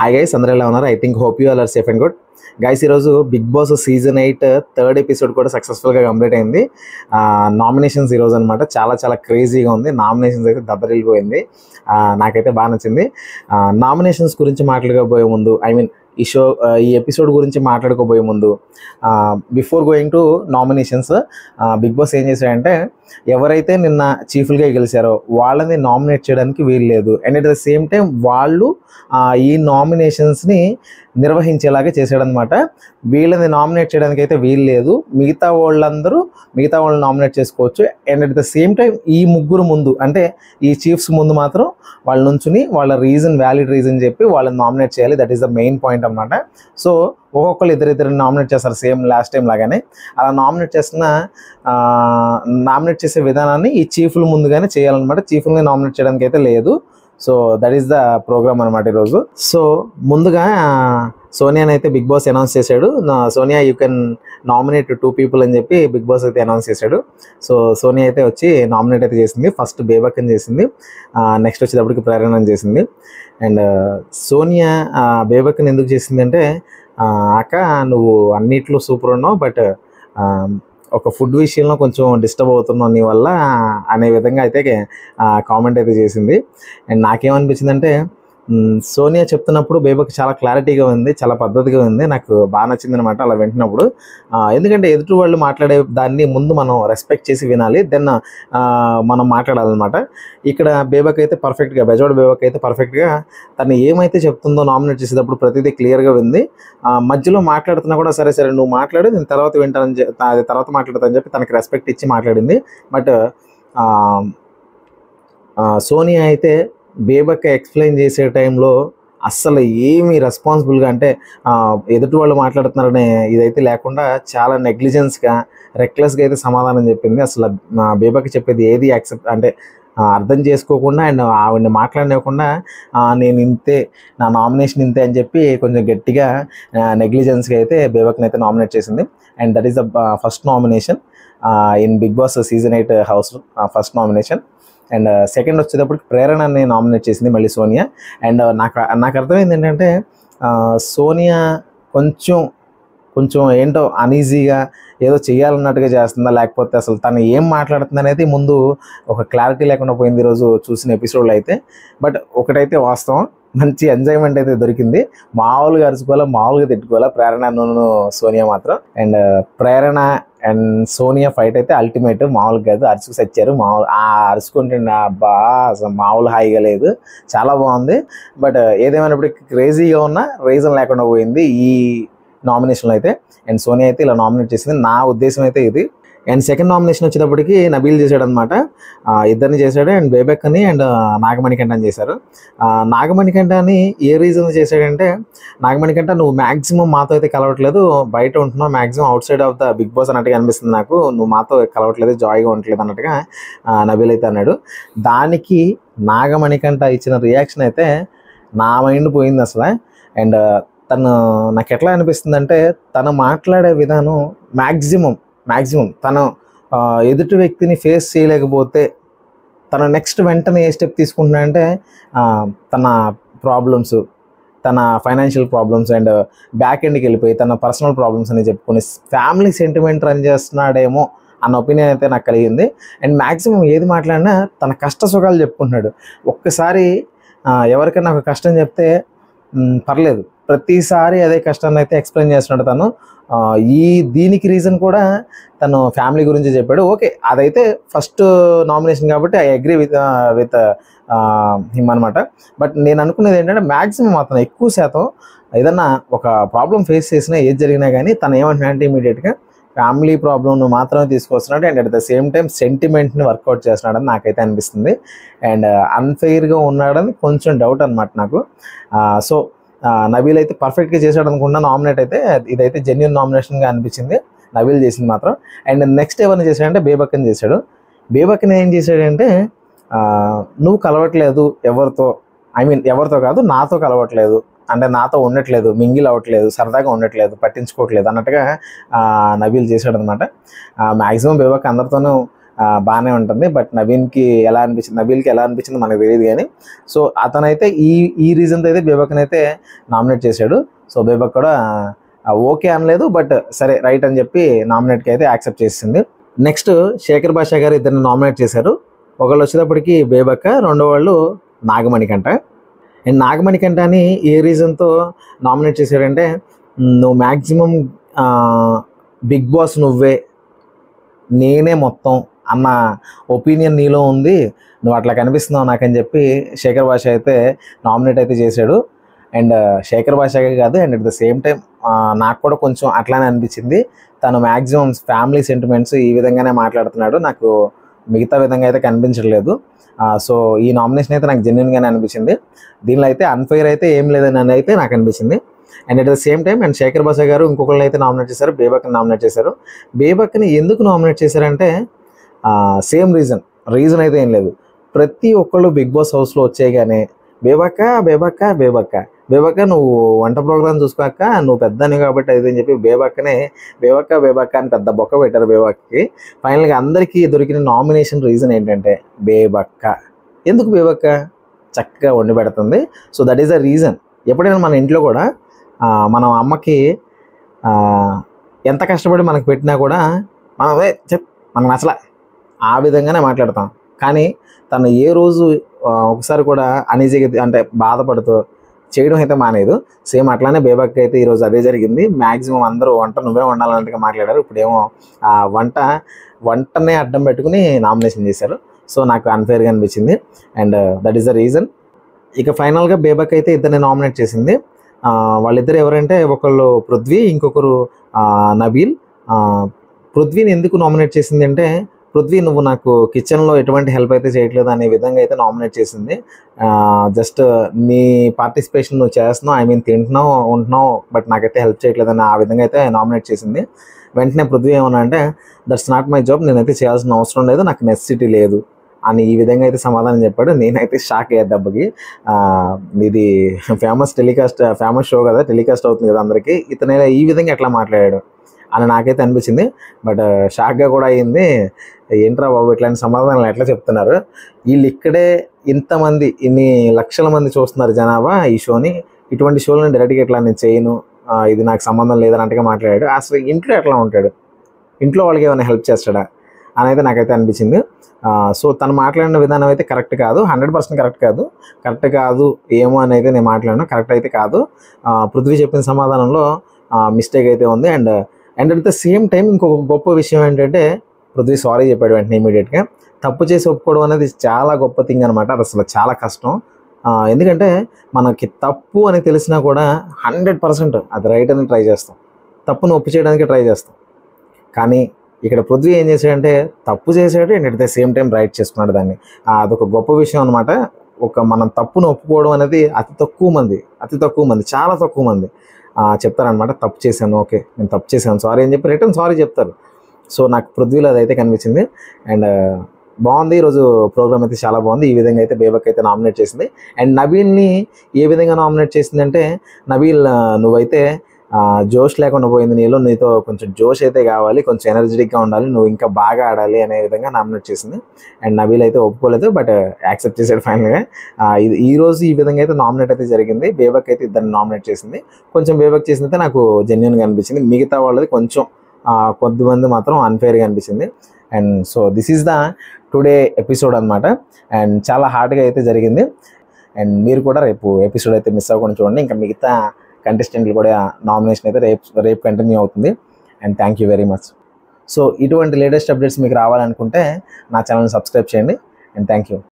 hi guys అందరూ ఎలా ఉన్నారు I think hope you are safe and good guys ఈరోజు Bigg Boss season eight third episode కూడా సక్సెస్ఫుల్గా కంప్లీట్ అయింది నామినేషన్స్ ఈరోజు అనమాట చాలా చాలా క్రేజీగా ఉంది నామినేషన్స్ అయితే దద్దరిల్లిపోయింది ఆ, నాకైతే బాగా నచ్చింది నామినేషన్స్ గురించి మాట్లాడుకోబోయే ముందు ఐ మీన్ ఈ షో ఈ ఎపిసోడ్ గురించి మాట్లాడుకోబోయే ముందు before going to nominations Bigg Boss ఏం చేశాడంటే ఎవరైతే నిన్న చీఫ్లుగా గెలిచారో వాళ్ళని నామినేట్ చేయడానికి వీలు లేదు and at the same time వాళ్ళు ఆ, ఈ నామినేషన్స్ని నిర్వహించేలాగా చేశాడనమాట వీళ్ళని నామినేట్ చేయడానికి అయితే వీలు లేదు మిగతా వాళ్ళందరూ మిగతా వాళ్ళని నామినేట్ చేసుకోవచ్చు and at the same time ఈ ముగ్గురు ముందు అంటే ఈ చీఫ్స్ ముందు మాత్రం వాళ్ళ నుంచుని వాళ్ళ రీజన్ వ్యాలిడ్ రీజన్ చెప్పి వాళ్ళని నామినేట్ చేయాలి that is the main point అనమాట సో ఒక్కొక్కరు ఇద్దరిద్దరిని నామినేట్ చేస్తారు సేమ్ లాస్ట్ టైం లాగానే అలా నామినేట్ చేస్తున్న నామినేట్ చేసే విధానాన్ని ఈ చీఫ్ల ముందుగానే చేయాలన్నమాట చీఫ్ని నామినేట్ చేయడానికి అయితే లేదు so that is the program అనమాట ఈరోజు సో ముందుగా సోనియాని అయితే బిగ్ బాస్ అనౌన్స్ చేశాడు నా- Sonia you can nominate two people అని చెప్పి బిగ్ బాస్ అయితే అనౌన్స్ చేశాడు సో సోనియా అయితే వచ్చి నామినేట్ అయితే చేసింది ఫస్ట్ బేబక్కన్ చేసింది నెక్స్ట్ వచ్చేటప్పటికి ప్రేరణ చేసింది అండ్ సోనియా బేబక్కన్ ఎందుకు చేసింది అంటే ఆ, అక్క నువ్వు అన్నిట్లో సూపర్ ఉన్నావు బట్ ఒక ఫుడ్ విషయంలో కొంచెం డిస్టర్బ్ అవుతున్నావు నీ వల్ల అనే విధంగా అయితే కామెంట్ అయితే చేసింది అండ్ నాకేమనిపించిందంటే మ్, సోనియా చెప్తున్నప్పుడు బేబక్ చాలా క్లారిటీగా ఉంది చాలా పద్ధతిగా ఉంది నాకు బాగా నచ్చింది అనమాట అలా వింటున్నప్పుడు ఆ, ఎందుకంటే ఎదుటి వాళ్ళు మాట్లాడే దాన్ని ముందు మనం రెస్పెక్ట్ చేసి వినాలి దెన్ మనం మాట్లాడాలన్నమాట ఇక్కడ బేబక్ అయితే పర్ఫెక్ట్గా బెజవాడ బేబక్ అయితే పర్ఫెక్ట్గా తను ఏమైతే చెప్తుందో నామినేట్ చేసేటప్పుడు ప్రతిదీ క్లియర్గా వింది ఆ, మధ్యలో మాట్లాడుతున్నా కూడా సరే సరే నువ్వు మాట్లాడు నేను తర్వాత వింటానని చె- అది తర్వాత మాట్లాడతానని చెప్పి తనకి రెస్పెక్ట్ ఇచ్చి మాట్లాడింది బట్ సోనియా అయితే బేబక్క ఎక్స్ప్లెయిన్ చేసే టైంలో అస్సలు ఏమీ రెస్పాన్సిబుల్గా అంటే ఆ, ఎదుటి వాళ్ళు మాట్లాడుతున్నారనే ఇదైతే లేకుండా చాలా నెగ్లిజెన్స్గా రెక్లెస్గా అయితే సమాధానం చెప్పింది అసలు మా బేబక్క చెప్పేది ఏది యాక్సెప్ట్ అంటే ఆ, అర్థం చేసుకోకుండా అండ్ ఆవిడని మాట్లాడనివ్వకుండా ఆ, నేను ఇంతే నా నామినేషన్ ఇంతే అని చెప్పి కొంచెం గట్టిగా నెగ్లిజెన్స్గా అయితే బేబక్ని అయితే నామినేట్ చేసింది and that is the first nomination in Bigg Boss season eight house first nomination and second వచ్చేటప్పటికి ప్రేరణని నామినేట్ చేసింది మళ్ళీ సోనియా అండ్ నాకు నాకు అర్థమైంది ఏంటంటే ఆ, సోనియా కొంచెం కొంచెం ఏంటో అనీజీగా ఏదో చేయాలన్నట్టుగా చేస్తుందా లేకపోతే అసలు తను ఏం మాట్లాడుతుంది అనేది ముందు ఒక క్లారిటీ లేకుండా పోయింది ఈరోజు చూసిన ఎపిసోడ్లో అయితే బట్ ఒకటైతే వాస్తవం మంచి ఎంజాయ్మెంట్ అయితే దొరికింది మామూలుగా అరుచుకోవాలా మామూలుగా తిట్టుకోవాలా ప్రేరణ నూనె సోనియా మాత్రం and Prerana and Sonia fight అయితే అల్టిమేట్ మామూలుగా కాదు అరుచుకు సచ్చారు మామూలు ఆ అరుచుకుంటే బా అసలు మామూలు హాయిగా లేదు చాలా బాగుంది బట్ ఏదేమైనప్పటికీ క్రేజీగా ఉన్న రీజన్ లేకుండా పోయింది ఈ నామినేషన్లో అయితే అండ్ సోనియా అయితే ఇలా నామినేట్ చేసింది నా ఉద్దేశం అయితే ఇది అండ్ సెకండ్ నామినేషన్ వచ్చేటప్పటికి నబీల్ చేశాడు అనమాట ఇద్దరిని చేశాడు అండ్ బేబెక్ అని అండ్ నాగమణికంఠ అని చేశారు ఆ, నాగమణికంఠ అని ఏ రీజన్ చేశాడంటే నాగమణికంఠ నువ్వు మాక్సిమం మాతో అయితే కలవట్లేదు బయట ఉంటున్నావు maximum outside of the Bigg Boss అన్నట్టుగా అనిపిస్తుంది నాకు నువ్వు మాతో కలవట్లేదు జాయ్గా ఉండట్లేదు అన్నట్టుగా ఆ, నబీల్ అయితే అన్నాడు దానికి నాగమణికంఠ ఇచ్చిన రియాక్షన్ అయితే నా మైండ్ పోయింది అసలు అండ్ తను నాకు ఎట్లా అనిపిస్తుంది అంటే తను మాట్లాడే విధానం మ్యాక్సిమం మ్యాక్సిమం తను ఆ, ఎదుటి వ్యక్తిని ఫేస్ చేయలేకపోతే తన నెక్స్ట్ వెంటనే ఏ స్టెప్ తీసుకుంటున్నాడంటే ఆ, తన ప్రాబ్లమ్స్ తన ఫైనాన్షియల్ ప్రాబ్లమ్స్ అండ్ బ్యాక్ ఎండ్కి వెళ్ళిపోయి తన పర్సనల్ ప్రాబ్లమ్స్ అని చెప్పుకొని ఫ్యామిలీ సెంటిమెంట్ రన్ చేస్తున్నాడేమో అన్న ఒపీనియన్ అయితే నాకు కలిగింది అండ్ మ్యాక్సిమం ఏది మాట్లాడినా తన కష్ట సుఖాలు చెప్పుకుంటున్నాడు ఒక్కసారి ఆ, ఎవరికైనా ఒక కష్టం చెప్తే మ్, పర్లేదు ప్రతిసారి అదే కష్టాన్ని అయితే ఎక్స్ప్లెయిన్ చేస్తున్నాడు తను ఆ, ఈ దీనికి రీజన్ కూడా తను ఫ్యామిలీ గురించి చెప్పాడు ఓకే అదైతే ఫస్ట్ నామినేషన్ కాబట్టి I agree with with him అనమాట బట్ నేను అనుకునేది ఏంటంటే మ్యాక్సిమం అతను ఎక్కువ శాతం ఏదన్నా ఒక ప్రాబ్లం ఫేస్ చేసినా ఏది జరిగినా కానీ తను ఏమంటున్నాడంటే ఇమీడియట్గా ఫ్యామిలీ ప్రాబ్లమ్ను మాత్రమే తీసుకొస్తున్నాడు and at the same time సెంటిమెంట్ని వర్కౌట్ చేస్తున్నాడని నాకైతే అనిపిస్తుంది అండ్ అన్ఫెయిర్గా ఉన్నాడని కొంచెం డౌట్ అనమాట నాకు సో నబీల్ అయితే పర్ఫెక్ట్గా చేశాడు అనుకున్నా నామినేట్ అయితే ఇదైతే జెన్యున్ నామినేషన్గా అనిపించింది నబీల్ చేసింది మాత్రం అండ్ నెక్స్ట్ ఎవరిని చేశాడంటే బేబక్కని చేశాడు బేబక్కని ఏం చేశాడంటే ఆ, నువ్వు కలవట్లేదు ఎవరితో ఐ మీన్ ఎవరితో కాదు నాతో కలవట్లేదు అంటే నాతో ఉండట్లేదు మింగిల్ అవ్వట్లేదు సరదాగా ఉండట్లేదు పట్టించుకోవట్లేదు అన్నట్టుగా ఆ, నబీల్ చేశాడు అనమాట మ్యాక్సిమం బేబక్ అందరితోనూ ఆ, బాగానే ఉంటుంది బట్ నవీన్కి ఎలా అనిపించింది నబీల్కి ఎలా అనిపించింది మనకు తెలియదు కానీ సో అతనైతే ఈ ఈ రీజన్తో అయితే బేబక్ని అయితే నామినేట్ చేశాడు సో బేబక్ కూడా ఆ, ఓకే అనలేదు బట్ సరే రైట్ అని చెప్పి నామినేట్కి అయితే యాక్సెప్ట్ చేసింది నెక్స్ట్ శేఖర్ భాషా గారు ఇద్దరిని నామినేట్ చేశారు ఒకళ్ళు వచ్చేటప్పటికి బేబక్క రెండో వాళ్ళు నాగమణికంట అండ్ నాగమణికంట అని ఏ రీజన్తో నామినేట్ చేశాడంటే "మ్, నువ్వు మ్యాక్సిమం బిగ్ బాస్ నువ్వే నేనే మొత్తం అన్న ఒపీనియన్ నీలో ఉంది నువ్వు అట్లా కనిపిస్తున్నావు నాకని చెప్పి శేఖర్ భాష అయితే నామినేట్ అయితే చేశాడు అండ్ శేఖర్ భాషకే కాదు and at the same time నాకు కూడా కొంచెం అట్లానే అనిపించింది తను మ్యాక్సిమం ఫ్యామిలీ సెంటిమెంట్స్ ఈ విధంగానే మాట్లాడుతున్నాడు నాకు మిగతా విధంగా అయితే కనిపించట్లేదు సో ఈ నామినేషన్ అయితే నాకు జెన్యున్గానే అనిపించింది దీనిలో అయితే అన్ఫైర్ అయితే ఏం లేదని అని అయితే నాకు అనిపించింది and at the same time and Shekhar Basha గారు ఇంకొకరిని అయితే నామినేట్ చేశారు బేబక్ని నామినేట్ చేశారు బేబక్ని ఎందుకు నామినేట్ చేశారంటే సేమ్ రీజన్ రీజన్ అయితే ఏం లేదు ప్రతి ఒక్కళ్ళు బిగ్ బాస్ హౌస్లో వచ్చేయగానే బేబక్క బేబక్క బేబక్క బేబక్క నువ్వు వంట ప్రోగ్రామ్ చూసుకోక నువ్వు పెద్దని కాబట్టి అది అని చెప్పి బేబక్కనే బేబక్క బేబక్క అని పెద్ద బొక్క పెట్టారు బేబక్కకి ఫైనల్గా అందరికీ దొరికిన నామినేషన్ రీజన్ ఏంటంటే బేబక్క ఎందుకు బేబక్క చక్కగా వండి పెడుతుంది so that is the reason ఎప్పుడైనా మన ఇంట్లో కూడా ఆ, మనం అమ్మకి ఆ, ఎంత కష్టపడి మనకు పెట్టినా కూడా మనం "ఏ, చెప్ మనకు నచ్చల ఆ విధంగానే మాట్లాడతాం కానీ తను ఏ రోజు ఆ, ఒకసారి కూడా అనీజీగా అంటే బాధపడుతూ చేయడం అయితే మానేదు సేమ్ అట్లానే బేబక్ అయితే ఈరోజు అదే జరిగింది మ్యాక్సిమం అందరూ వంట నువ్వే వండాలన్నట్టుగా మాట్లాడారు ఇప్పుడేమో ఆ వంట వంటనే అడ్డం పెట్టుకుని నామినేషన్ చేశారు సో నాకు అన్ఫేర్గా అనిపించింది and that is the reason ఇక ఫైనల్గా బేబక్ అయితే ఇద్దరిని నామినేట్ చేసింది ఆ, వాళ్ళిద్దరు ఎవరంటే ఒకళ్ళు పృథ్వీ ఇంకొకరు ఆ, నబీల్ ఆ, పృథ్వీని ఎందుకు నామినేట్ చేసింది అంటే పృథ్వీ నువ్వు నాకు కిచెన్లో ఎటువంటి హెల్ప్ అయితే చేయట్లేదు అనే విధంగా అయితే నామినేట్ చేసింది జస్ట్ నీ పార్టిసిపేషన్ నువ్వు చేస్తున్నావు ఐ మీన్ తింటున్నావు ఉంటున్నావు బట్ నాకైతే హెల్ప్ చేయట్లేదు అని ఆ విధంగా అయితే నామినేట్ చేసింది వెంటనే పృథ్వీ ఏమన్నా అంటే దట్స్ నాట్ మై జాబ్ నేనైతే చేయాల్సిన అవసరం లేదు నాకు నెసెసిటీ లేదు అని ఈ విధంగా అయితే సమాధానం చెప్పాడు నేనైతే షాక్ అయ్యా దెబ్బకి ఆ, ఇది ఫేమస్ టెలికాస్ట్ ఫేమస్ షో కదా టెలికాస్ట్ అవుతుంది కదా అందరికీ ఇతను ఇలా ఈ విధంగా ఎట్లా మాట్లాడాడు అని నాకైతే అనిపించింది బట్ షాక్గా కూడా అయింది ఏంట్రా బాబు ఇట్లాంటి సమాధానాలు ఎట్లా చెప్తున్నారు వీళ్ళు ఇక్కడే ఇంతమంది ఇన్ని లక్షల మంది చూస్తున్నారు జనాభా ఈ షోని ఇటువంటి షోలను డైరెక్ట్గా ఇట్లా నేను చేయను ఆ, ఇది నాకు సంబంధం లేదన్నట్టుగా మాట్లాడాడు అసలు ఇంట్లో ఎట్లా ఉంటాడు ఇంట్లో వాళ్ళకి ఏమైనా హెల్ప్ చేస్తాడా అని అయితే నాకైతే అనిపించింది సో తను మాట్లాడిన విధానం అయితే కరెక్ట్ కాదు హండ్రెడ్ పర్సెంట్ కరెక్ట్ కాదు కరెక్ట్ కాదు ఏమో అని అయితే నేను మాట్లాడినా కరెక్ట్ అయితే కాదు ఆ, పృథ్వీ చెప్పిన సమాధానంలో మిస్టేక్ అయితే ఉంది and and at the same time ఇంకొక గొప్ప విషయం ఏంటంటే పృథ్వీ సారీ చెప్పాడు వెంటనే ఇమీడియట్గా తప్పు చేసి ఒప్పుకోవడం అనేది చాలా గొప్ప థింగ్ అనమాట అది అసలు చాలా కష్టం ఆ, ఎందుకంటే మనకి తప్పు అని తెలిసినా కూడా హండ్రెడ్ పర్సెంట్ అది రైట్ అని ట్రై చేస్తాం తప్పును ఒప్పు చేయడానికి ట్రై చేస్తాం కానీ ఇక్కడ పృథ్వీ ఏం చేశాడంటే తప్పు చేశాడు and at the same time right చేసుకున్నాడు దాన్ని ఆ, అదొక గొప్ప విషయం అనమాట ఒక మనం తప్పును ఒప్పుకోవడం అనేది అతి తక్కువ మంది అతి తక్కువ మంది చాలా తక్కువ మంది ఆ, చెప్తారనమాట తప్పు చేశాను ఓకే నేను తప్పు చేశాను సారీ అని చెప్పి రిటర్న్ సారీ చెప్తారు సో నాకు పృథ్వీలో అదైతే కనిపించింది అండ్ బాగుంది ఈరోజు ప్రోగ్రామ్ అయితే చాలా బాగుంది ఈ విధంగా అయితే బేబక్ అయితే నామినేట్ చేసింది అండ్ నబీల్ని ఏ విధంగా నామినేట్ చేసింది అంటే నబీల్ ఆ, నువ్వైతే ఆ, జోష్ లేకుండా పోయింది నీలో నీతో కొంచెం జోష్ అయితే కావాలి కొంచెం ఎనర్జెటిక్గా ఉండాలి నువ్వు ఇంకా బాగా ఆడాలి అనే విధంగా నామినేట్ చేసింది అండ్ నబీల్ అయితే ఒప్పుకోలేదు బట్ యాక్సెప్ట్ చేశాడు ఫైనల్గా ఇది ఈ రోజు ఈ విధంగా అయితే నామినేట్ అయితే జరిగింది బేబక్ అయితే ఇద్దరిని నామినేట్ చేసింది కొంచెం బేబక్ చేసింది అయితే నాకు జెన్యున్గా అనిపించింది మిగతా వాళ్ళది కొంచెం ఆ, కొద్దిమంది మాత్రం అన్ఫేర్గా అనిపించింది and so this is the today episode అనమాట అండ్ చాలా హార్డ్గా అయితే జరిగింది అండ్ మీరు కూడా రేపు ఎపిసోడ్ అయితే మిస్ అవ్వకుండా చూడండి ఇంకా మిగతా కంటెస్టెంట్లు కూడా నామినేషన్ అయితే రేపు రేపు కంటిన్యూ అవుతుంది and thank you very much so ఇటువంటి లేటెస్ట్ అప్డేట్స్ మీకు రావాలనుకుంటే నా ఛానల్ని సబ్స్క్రైబ్ చేయండి అండ్ థ్యాంక్ యూ